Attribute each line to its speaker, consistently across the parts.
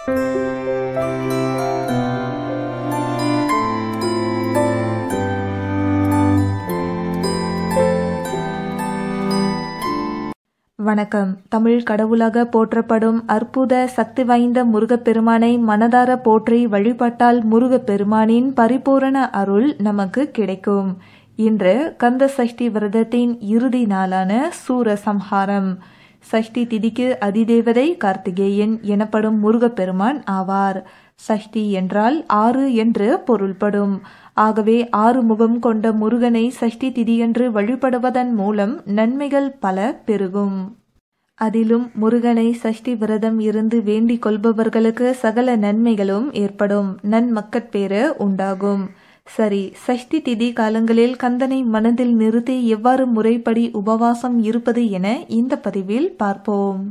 Speaker 1: வணக்கம் தமிழ் கடவுளாக போற்றப்படும் அற்புத சக்தி வாய்ந்த முருகப்பெருமானை மனதார போற்றி வழிபட்டால் முருகப்பெருமானின் பரிபூரண அருள் நமக்கு கிடைக்கும் இன்று கந்த சஷ்டி விரதத்தின் இறுதி நாளான சூரசம்ஹாரம் சஷ்டி திதிக்கு அதிதேவதை கார்த்திகேயன் எனப்படும் முருகப்பெருமான் ஆவார் சஷ்டி என்றால் ஆறு என்று பொருள்படும் ஆகவே ஆறு முகம் கொண்ட முருகனை சஷ்டி திதியன்று வழிபடுவதன் மூலம் நன்மைகள் பல பெருகும் அதிலும் முருகனை சஷ்டி விரதம் இருந்து வேண்டிக் கொள்பவர்களுக்கு சகல நன்மைகளும் ஏற்படும் நன்மக்கட்பேறு உண்டாகும் சரி சஷ்டி திதி காலங்களில் கந்தனை மனதில் நிறுத்தி எவ்வாறு முறைப்படி உபவாசம் இருப்பது என இந்த பதிவில் பார்ப்போம்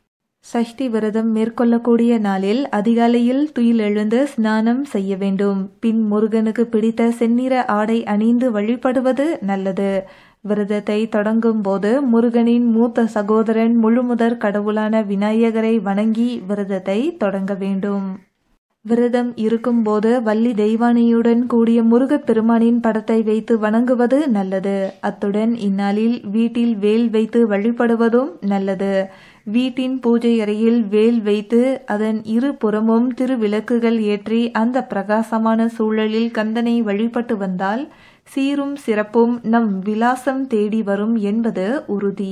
Speaker 1: சஷ்டி விரதம் மேற்கொள்ளக்கூடிய நாளில் அதிகாலையில் துயில் எழுந்து ஸ்நானம் செய்ய வேண்டும் பின் முருகனுக்கு பிடித்த செந்நிற ஆடை அணிந்து வழிபடுவது நல்லது விரதத்தை தொடங்கும் போது முருகனின் மூத்த சகோதரன் முழுமுதற் கடவுளான விநாயகரை வணங்கி விரதத்தை தொடங்க வேண்டும் விரதம் இருக்கும்போது வள்ளி தெய்வானையுடன் கூடிய முருகப்பெருமானின் படத்தை வைத்து வணங்குவது நல்லது அத்துடன் இந்நாளில் வீட்டில் வேல் வைத்து வழிபடுவதும் நல்லது வீட்டின் பூஜை அறையில் வேல் வைத்து அதன் இரு புறமும் திருவிளக்குகள் ஏற்றி அந்த பிரகாசமான சூழலில் கந்தனை வழிபட்டு வந்தால் சீரும் சிறப்பும் நம் விலாசம் தேடி வரும் என்பது உறுதி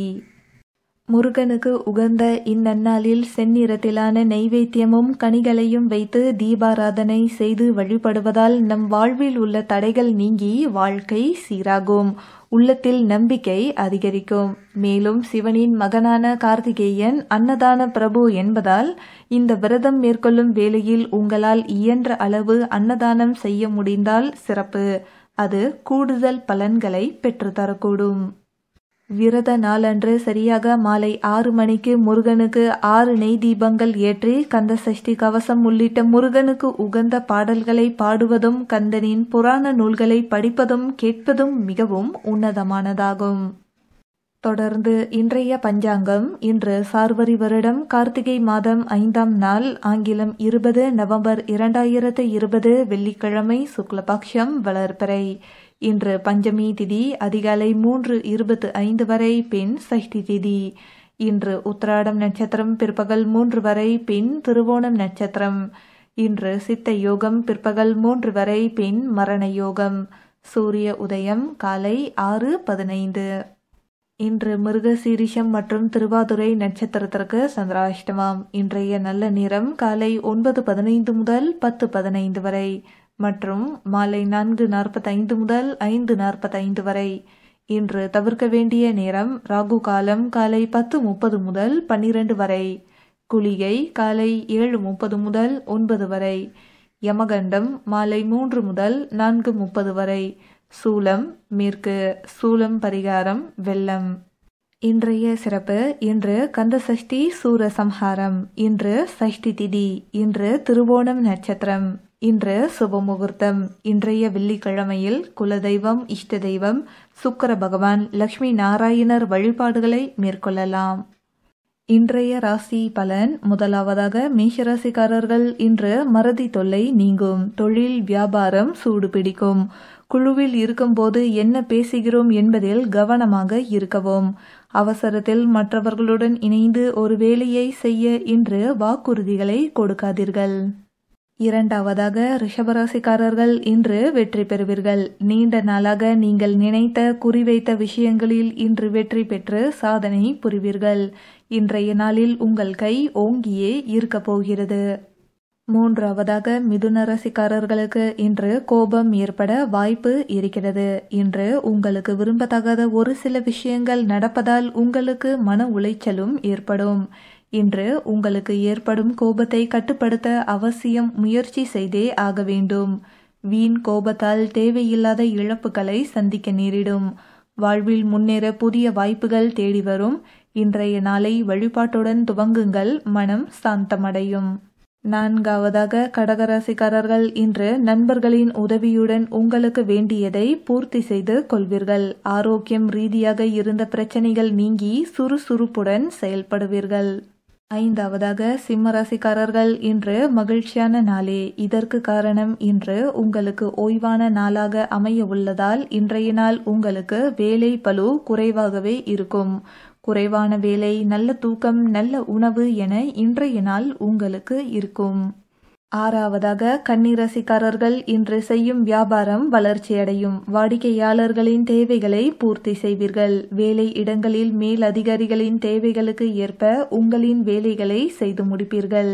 Speaker 1: முருகனுக்கு உகந்த இந்நன்னாளில் செந்நிறத்திலான நைவேத்தியமும் கனிகளையும் வைத்து தீபாராதனை செய்து வழிபடுவதால் நம் வாழ்வில் உள்ள தடைகள் நீங்கி வாழ்க்கை சீராகும் உள்ளத்தில் நம்பிக்கை அதிகரிக்கும் மேலும் சிவனின் மகனான கார்த்திகேயன் அன்னதான பிரபு என்பதால் இந்த விரதம் மேற்கொள்ளும் வேளையில் உங்களால் இயன்ற அளவு அன்னதானம் செய்ய முடிந்தால் சிறப்பு அது கூடுதல் பலன்களை பெற்றுத்தரக்கூடும் விரத நாளன்று சரியாக மாலை ஆறு மணிக்கு முருகனுக்கு ஆறு நெய் தீபங்கள் ஏற்றி கந்த சஷ்டி கவசம் உள்ளிட்ட முருகனுக்கு உகந்த பாடல்களை பாடுவதும் கந்தனின் புராண நூல்களை படிப்பதும் கேட்பதும் மிகவும் உன்னதமானதாகும் தொடர்ந்து இன்றைய பஞ்சாங்கம் இன்று சார்வரி வருடம் கார்த்திகை மாதம் ஐந்தாம் நாள் ஆங்கிலம் இருபது நவம்பர் இரண்டாயிரத்து இருபது வெள்ளிக்கிழமை சுக்லபக்ஷம் வளர்பிறை இன்று பஞ்சமி திதி அதிகாலை மூன்று இருபத்து ஐந்து வரை பின் சஷ்டி திதி இன்று உத்திராடம் நட்சத்திரம் பிற்பகல் மூன்று வரை பின் திருவோணம் நட்சத்திரம் இன்று சித்த யோகம் பிற்பகல் மூன்று வரை பின் மரண யோகம் சூரிய உதயம் காலை ஆறு பதினைந்து இன்று மிருகசீரிஷம் மற்றும் திருவாதுரை நட்சத்திரத்திற்கு சந்திராஷ்டமம் இன்றைய நல்ல நேரம் காலை ஒன்பது பதினைந்து முதல் பத்து பதினைந்து வரை மற்றும் மாலை நான்கு நாற்பத்தைந்து முதல் ஐந்து நாற்பத்தைந்து வரை இன்று தவிர்க்க வேண்டிய நேரம் ராகு காலம் காலை பத்து முப்பது முதல் பன்னிரண்டு வரை குளிகை காலை ஏழு முப்பது முதல் ஒன்பது வரை யமகண்டம் மாலை மூன்று முதல் நான்கு முப்பது வரை சூலம் மேற்கு சூலம் பரிகாரம் வெள்ளம் இன்றைய சிறப்பு இன்று கந்த சஷ்டி சூரசம்ஹாரம் இன்று சஷ்டி திதி இன்று திருவோணம் நட்சத்திரம் இன்று சுபமுகூர்த்தம் இன்றைய வெள்ளிக்கிழமையில் குலதெய்வம் இஷ்ட தெய்வம் சுக்கர பகவான் லக்ஷ்மி நாராயணர் வழிபாடுகளை மேற்கொள்ளலாம் இன்றைய ராசி பலன் முதலாவதாக மேஷராசிக்காரர்கள் இன்று மறதி தொல்லை நீங்கும் தொழில் வியாபாரம் சூடு பிடிக்கும் குழுவில் இருக்கும்போது என்ன பேசுகிறோம் என்பதில் கவனமாக இருக்கவும் அவசரத்தில் மற்றவர்களுடன் இணைந்து ஒரு வேலையை செய்ய இன்று வாக்குறுதிகளை கொடுக்காதீர்கள் இரண்டாவதாக ரிஷபராசிக்காரர்கள் இன்று வெற்றி பெறுவீர்கள் நீண்ட நாளாக நீங்கள் நினைத்த குறிவைத்த விஷயங்களில் இன்று வெற்றி பெற்று சாதனை புரிவீர்கள் இன்றைய நாளில் உங்கள் கை ஓங்கியே இருக்கப் போகிறது மூன்றாவதாக மிதுன ராசிக்காரர்களுக்கு இன்று கோபம் ஏற்பட வாய்ப்பு இருக்கிறது இன்று உங்களுக்கு விரும்பத்தகாத ஒரு சில விஷயங்கள் நடப்பதால் உங்களுக்கு மன உளைச்சலும் ஏற்படும் இன்று உங்களுக்கு ஏற்படும் கோபத்தை கட்டுப்படுத்த அவசியம் முயற்சி செய்தே ஆக வேண்டும் வீண் கோபத்தால் தேவையில்லாத இழப்புகளை சந்திக்க நேரிடும் வாழ்வில் முன்னேற புதிய வாய்ப்புகள் தேடி வரும் இன்றைய நாளை வழிபாட்டுடன் துவங்குங்கள் மனம் சாந்தமடையும் நான்காவதாக கடகராசிக்காரர்கள் இன்று நண்பர்களின் உதவியுடன் உங்களுக்கு வேண்டியதை பூர்த்தி செய்து கொள்வீர்கள் ஆரோக்கியம் ரீதியாக இருந்த பிரச்சனைகள் நீங்கி சுறுசுறுப்புடன் செயல்படுவீர்கள் ஐந்தாவதாக சிம்மராசிக்காரர்கள் இன்று மகிழ்ச்சியான நாளே இதற்கு காரணம் இன்று உங்களுக்கு ஓய்வான நாளாக அமைய உள்ளதால் இன்றைய நாள் உங்களுக்கு வேலை பளு குறைவாகவே இருக்கும் குறைவான வேலை நல்ல தூக்கம் நல்ல உணவு என இன்றைய நாள் உங்களுக்கு இருக்கும் ஆறாவதாக கன்னிராசிக்காரர்கள் இன்று செய்யும் வியாபாரம் வளர்ச்சியடையும் வாடிக்கையாளர்களின் தேவைகளை பூர்த்தி செய்வீர்கள் வேலை இடங்களில் மேல் அதிகாரிகளின் தேவைகளுக்கு ஏற்ப உங்களின் வேலைகளை செய்து முடிப்பீர்கள்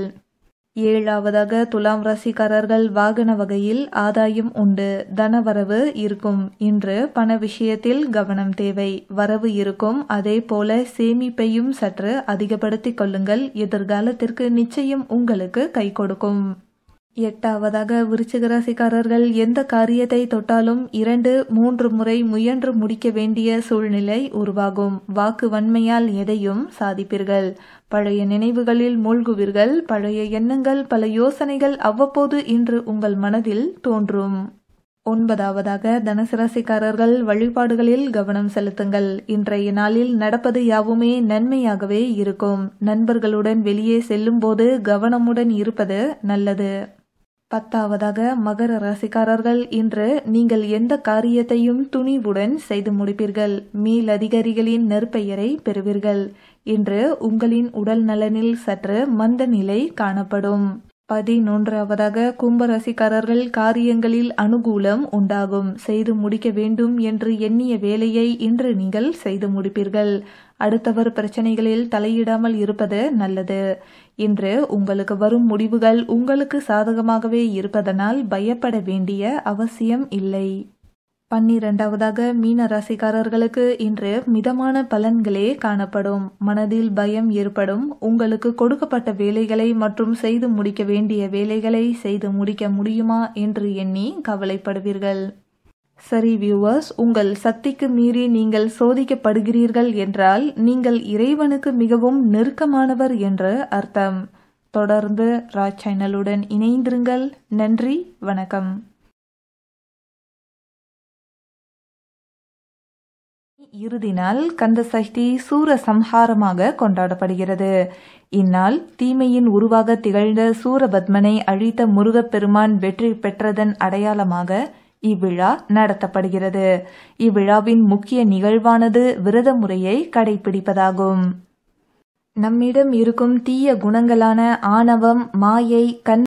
Speaker 1: ஏழாவதாக துலாம் ராசிக்காரர்கள் வாகன வகையில் ஆதாயம் உண்டு தனவரவு இருக்கும் இன்று பண விஷயத்தில் கவனம் தேவை வரவு இருக்கும் அதே போல சேமிப்பையும் சற்று அதிகப்படுத்திக் கொள்ளுங்கள் எதிர்காலத்திற்கு நிச்சயம் உங்களுக்கு கை கொடுக்கும் எட்டாவதாக விருச்சிக ராசிக்காரர்கள் எந்த காரியத்தை தொட்டாலும் இரண்டு மூன்று முறை முயன்று முடிக்க வேண்டிய சூழ்நிலை உருவாகும் வாக்கு வன்மையால் எதையும் சாதிப்பீர்கள் பழைய நினைவுகளில் மூழ்குவீர்கள் பழைய எண்ணங்கள் பல யோசனைகள் அவ்வப்போது இன்று உங்கள் மனதில் தோன்றும் ஒன்பதாவதாக தனுசு ராசிக்காரர்கள் வழிபாடுகளில் கவனம் செலுத்துங்கள் இன்றைய நாளில் நடப்பது யாவுமே நன்மையாகவே இருக்கும் நண்பர்களுடன் வெளியே செல்லும்போது கவனமுடன் இருப்பது நல்லது பத்தாவதாக மகர ராசிக்காரர்கள் இன்று நீங்கள் எந்த காரியத்தையும் துணிவுடன் செய்து முடிப்பீர்கள் மேல் அதிகாரிகளின் நெற்பெயரை பெறுவீர்கள் இன்று உங்களின் உடல் நலனில் சற்று மந்த நிலை காணப்படும் பதினொன்றாவதாக கும்பராசிக்காரர்கள் காரியங்களில் அனுகூலம் உண்டாகும் செய்து முடிக்க வேண்டும் என்று எண்ணிய வேலையை இன்று நீங்கள் செய்து முடிப்பீர்கள் அடுத்தவர் பிரச்சனைகளில் தலையிடாமல் இருப்பது நல்லது இன்று உங்களுக்கு வரும் முடிவுகள் உங்களுக்கு சாதகமாகவே இருப்பதனால் பயப்பட வேண்டிய அவசியம் இல்லை பன்னிரண்டாவதாக மீன ராசிக்காரர்களுக்கு இன்று மிதமான பலன்களே காணப்படும் மனதில் பயம் ஏற்படும் உங்களுக்கு கொடுக்கப்பட்ட வேலைகளை மற்றும் செய்து முடிக்க வேண்டிய வேலைகளை செய்து முடிக்க முடியுமா என்று எண்ணி கவலைப்படுவீர்கள் சரி வியூவர்ஸ் உங்கள் சக்திக்கு மீறி நீங்கள் சோதிக்கப்படுகிறீர்கள் என்றால் நீங்கள் இறைவனுக்கு மிகவும் நெருக்கமானவர் என்று அர்த்தம் தொடர்ந்து ராஜ் சேனலுடன் இணைந்திருங்கள் நன்றி வணக்கம் இறுதி நாள் கந்த சஷ்டி சூர சம்ஹாரமாக கொண்டாடப்படுகிறது இந்நாள் தீமையின் உருவாக திகழ்ந்த சூரபத்மனை அழித்த முருகப்பெருமான் வெற்றி பெற்றதன் அடையாளமாக இவ்விழா நடத்தப்படுகிறது இவ்விழாவின் முக்கிய நிகழ்வானது விரத முறையை கடைபிடிப்பதாகும் நம்மிடம் இருக்கும் தீய குணங்களான ஆணவம் மாயை கண்